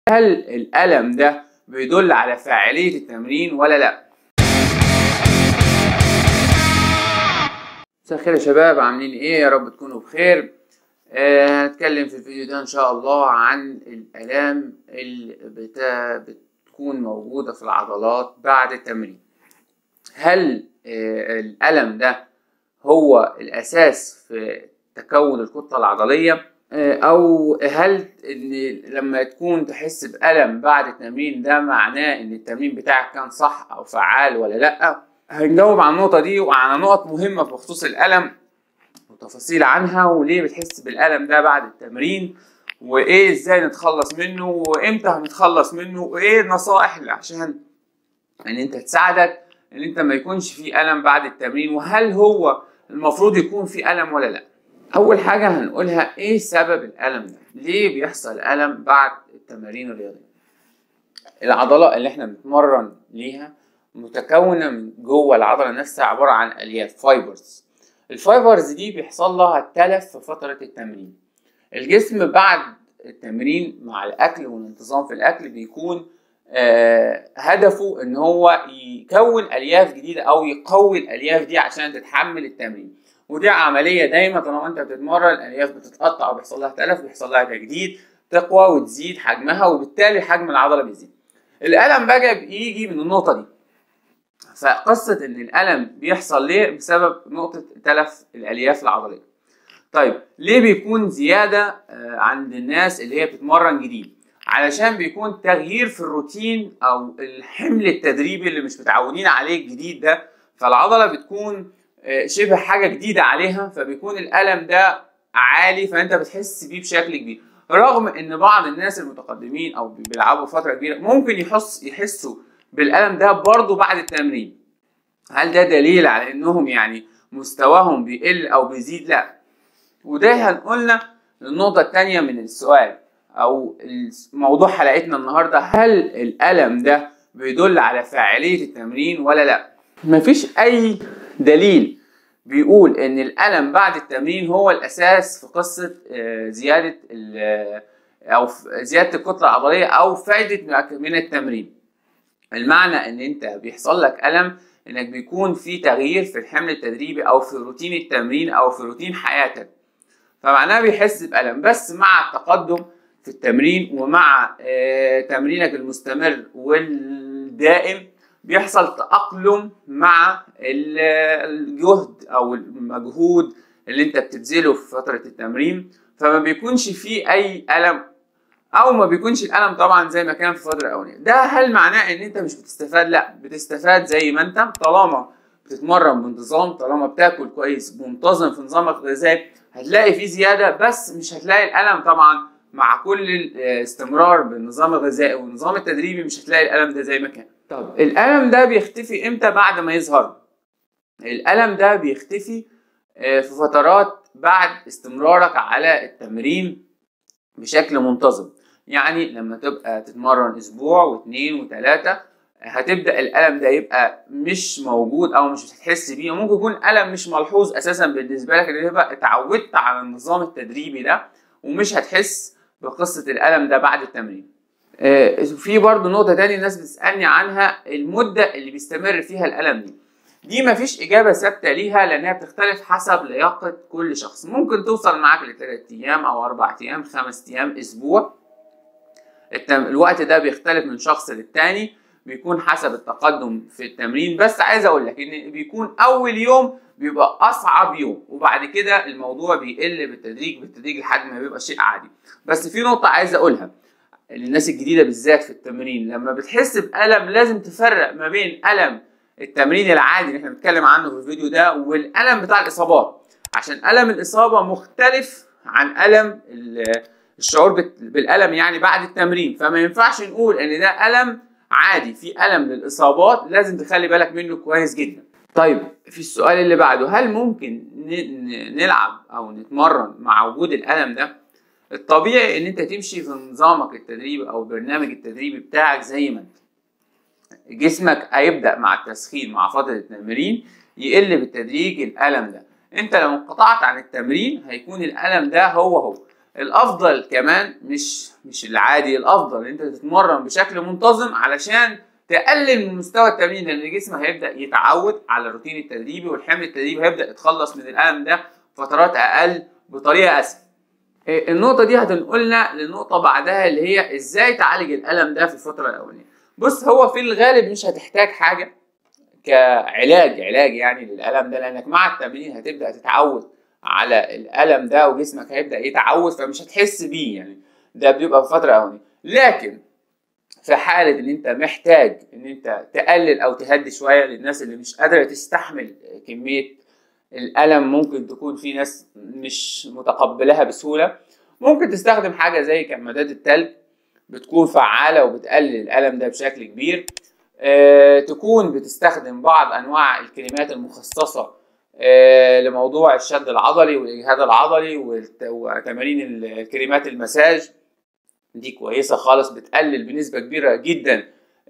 هل الألم ده بيدل على فاعلية التمرين ولا لأ؟ مساء الخير يا شباب عاملين ايه يا رب تكونوا بخير آه، هنتكلم في الفيديو ده ان شاء الله عن الالام اللي بتا... بتكون موجودة في العضلات بعد التمرين هل آه، الالم ده هو الاساس في تكون الكتلة العضلية آه، او هل ان لما تكون تحس بألم بعد التمرين ده معناه ان التمرين بتاعك كان صح او فعال ولا لا هنجاوب على النقطة دي وعلى نقط مهمة بخصوص الألم وتفاصيل عنها وليه بتحس بالألم ده بعد التمرين وإيه إزاي نتخلص منه وإمتى هنتخلص منه وإيه النصائح اللي عشان إن أنت تساعدك إن أنت ما يكونش في ألم بعد التمرين وهل هو المفروض يكون في ألم ولا لأ أول حاجة هنقولها إيه سبب الألم ده ليه بيحصل ألم بعد التمارين الرياضية العضلة اللي إحنا بنتمرن ليها متكونة من جوه العضلة نفسها عبارة عن ألياف فايبرز الفايبرز دي بيحصل لها تلف في فترة التمرين الجسم بعد التمرين مع الأكل والانتظام في الأكل بيكون آه هدفه إن هو يكون ألياف جديدة أو يقوي الألياف دي عشان تتحمل التمرين ودي عملية دايما طالما أنت بتتمرن الألياف بتتقطع وبيحصل لها تلف بيحصل لها تجديد تقوى وتزيد حجمها وبالتالي حجم العضلة بيزيد الألم بقى بيجي من النقطة دي فقصة إن الألم بيحصل ليه بسبب نقطة تلف الألياف العضلية. طيب ليه بيكون زيادة عند الناس اللي هي بتتمرن جديد؟ علشان بيكون تغيير في الروتين أو الحمل التدريبي اللي مش متعودين عليه الجديد ده فالعضلة بتكون شبه حاجة جديدة عليها فبيكون الألم ده عالي فأنت بتحس بيه بشكل كبير. رغم إن بعض الناس المتقدمين أو بيلعبوا فترة كبيرة ممكن يحس يحسوا بالألم ده برضه بعد التمرين هل ده دليل على انهم يعني مستواهم بيقل او بيزيد لا وده هنقولنا النقطة التانية من السؤال او موضوع حلقتنا النهاردة هل الألم ده بيدل على فاعلية التمرين ولا لا مفيش اي دليل بيقول ان الألم بعد التمرين هو الاساس في قصة زيادة او زيادة الكتلة العضلية او فايدة من التمرين المعنى ان انت بيحصل لك الم انك بيكون في تغيير في الحمل التدريبي او في روتين التمرين او في روتين حياتك فمعناه بيحس بالم بس مع التقدم في التمرين ومع آه تمرينك المستمر والدائم بيحصل تأقلم مع الجهد او المجهود اللي انت بتبذله في فترة التمرين فما بيكونش فيه اي ألم او ما بيكونش الالم طبعا زي ما كان في الفتره الاولانيه ده هل معناه ان انت مش بتستفاد لا بتستفاد زي ما انت طالما بتتمرن بانتظام طالما بتاكل كويس منتظم في نظامك الغذائي هتلاقي فيه زياده بس مش هتلاقي الالم طبعا مع كل الاستمرار بالنظام الغذائي والنظام التدريبي مش هتلاقي الالم ده زي ما كان طب الالم ده بيختفي امتى بعد ما يظهر الالم ده بيختفي في فترات بعد استمرارك على التمرين بشكل منتظم يعني لما تبقى تتمرن اسبوع واثنين وثلاثة هتبدا الالم ده يبقى مش موجود او مش هتحس بيه وممكن يكون الم مش ملحوظ اساسا بالنسبه لك ان تبقى اتعودت على النظام التدريبي ده ومش هتحس بقصه الالم ده بعد التمرين آه في برضو نقطة تانية الناس بتسألني عنها المدة اللي بيستمر فيها الألم دي دي مفيش إجابة ثابتة ليها لأنها بتختلف حسب لياقة كل شخص ممكن توصل معاك لثلاث أيام أو أربع أيام خمس أيام أسبوع التم... الوقت ده بيختلف من شخص للتاني بيكون حسب التقدم في التمرين بس عايز أقول لك إن بيكون أول يوم بيبقى أصعب يوم وبعد كده الموضوع بيقل بالتدريج بالتدريج لحد ما بيبقى شيء عادي بس في نقطة عايز أقولها للناس الجديدة بالذات في التمرين لما بتحس بألم لازم تفرق ما بين ألم التمرين العادي اللي احنا بنتكلم عنه في الفيديو ده والالم بتاع الاصابات عشان الم الاصابه مختلف عن الم الشعور بالالم يعني بعد التمرين فما ينفعش نقول ان ده الم عادي في الم للاصابات لازم تخلي بالك منه كويس جدا طيب في السؤال اللي بعده هل ممكن نلعب او نتمرن مع وجود الالم ده الطبيعي ان انت تمشي في نظامك التدريبي او البرنامج التدريبي بتاعك زي ما انت جسمك هيبدا مع التسخين مع فتره التمرين يقل بالتدريج الالم ده انت لو انقطعت عن التمرين هيكون الالم ده هو هو الافضل كمان مش مش العادي الافضل ان انت تتمرن بشكل منتظم علشان تقلل من مستوى التمرين لان جسمك هيبدا يتعود على الروتين التدريبي والحمل التدريبي هيبدا يتخلص من الالم ده فترات اقل بطريقه اسهل إيه، النقطة دي هتنقلنا للنقطة بعدها اللي هي ازاي تعالج الألم ده في الفترة الأولانية. بص هو في الغالب مش هتحتاج حاجة كعلاج علاج يعني للألم ده لأنك مع التمرين هتبدأ تتعود على الألم ده وجسمك هيبدأ يتعود فمش هتحس بيه يعني ده بيبقى في فترة أولانية. لكن في حالة إن أنت محتاج إن أنت تقلل أو تهدي شوية للناس اللي مش قادرة تستحمل كمية الألم ممكن تكون في ناس مش متقبلها بسهولة ممكن تستخدم حاجة زي كمادات التلج بتكون فعالة وبتقلل الألم ده بشكل كبير آه، تكون بتستخدم بعض أنواع الكريمات المخصصة آه، لموضوع الشد العضلي والإجهاد العضلي والت- وتمارين الكريمات المساج دي كويسة خالص بتقلل بنسبة كبيرة جدا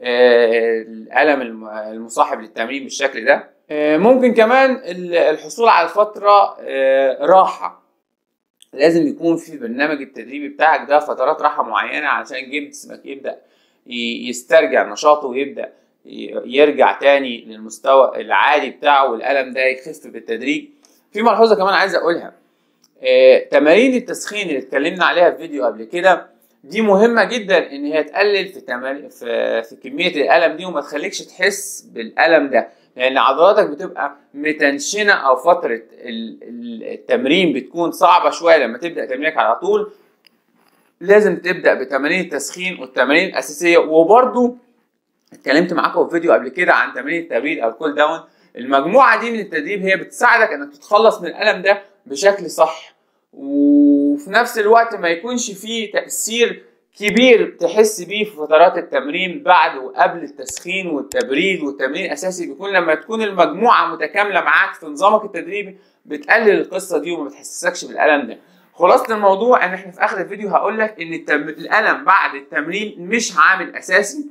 آه، الألم الم- المصاحب للتمرين بالشكل ده آه، ممكن كمان ال- الحصول على فترة آه، راحة لازم يكون في برنامج التدريبي بتاعك ده فترات راحة معينة علشان جسمك يبدأ ي- يسترجع نشاطه ويبدأ ي- يرجع تاني للمستوى العادي بتاعه والألم ده يخف بالتدريج في ملحوظة كمان عايز أقولها آه، تمارين التسخين اللي اتكلمنا عليها في فيديو قبل كده دي مهمة جدا ان هي تقلل في تمار... في في كمية الألم دي وما تخليكش تحس بالألم ده لأن عضلاتك بتبقى متنشنة أو فترة ال- ال- التمرين بتكون صعبة شوية لما تبدأ تمرينك على طول لازم تبدأ بتمارين التسخين والتمارين الأساسية وبرضو اتكلمت معاكم في فيديو قبل كده عن تمارين التبريد أو الكول داون المجموعة دي من التدريب هي بتساعدك انك تتخلص من الألم ده بشكل صح وفي نفس الوقت ما يكونش فيه تأثير كبير تحس بيه في فترات التمرين بعد وقبل التسخين والتبريد والتمرين الأساسي بيكون لما تكون المجموعة متكاملة معاك في نظامك التدريبي بتقلل القصة دي وما بتحسسكش بالألم ده خلاصة الموضوع ان احنا في اخر الفيديو هقول لك ان التم... الالم بعد التمرين مش عامل اساسي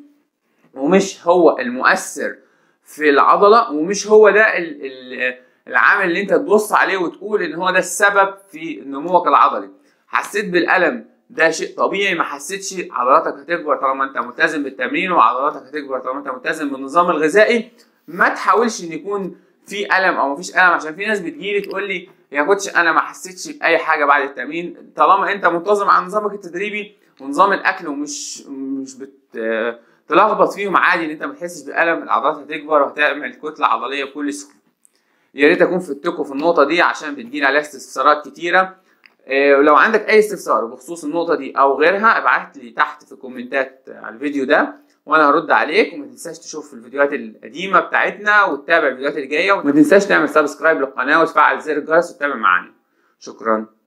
ومش هو المؤثر في العضله ومش هو ده ال... ال... العامل اللي انت تبص عليه وتقول ان هو ده السبب في نموك العضلي حسيت بالالم ده شيء طبيعي ما حسيتش عضلاتك هتكبر طالما انت ملتزم بالتمرين وعضلاتك هتكبر طالما انت ملتزم بالنظام الغذائي ما تحاولش ان يكون في الم او مفيش الم عشان في ناس بتجيلي تقول لي يا كوتش انا ما حسيتش باي حاجه بعد التمرين طالما انت منتظم على نظامك التدريبي ونظام الاكل ومش مش بت تلخبط فيهم عادي ان انت ما تحسش بالالم العضلات هتكبر وهتعمل كتله عضليه بكل سهوله يا ريت اكون فدتكم في النقطه دي عشان بتجيلي عليها استفسارات كتيره إيه، ولو عندك اي استفسار بخصوص النقطه دي او غيرها ابعت لي تحت في الكومنتات على الفيديو ده وانا هرد عليك وما تنساش تشوف الفيديوهات القديمه بتاعتنا وتتابع الفيديوهات الجايه وما تنساش تعمل سبسكرايب للقناه وتفعل زر الجرس وتتابع معانا شكرا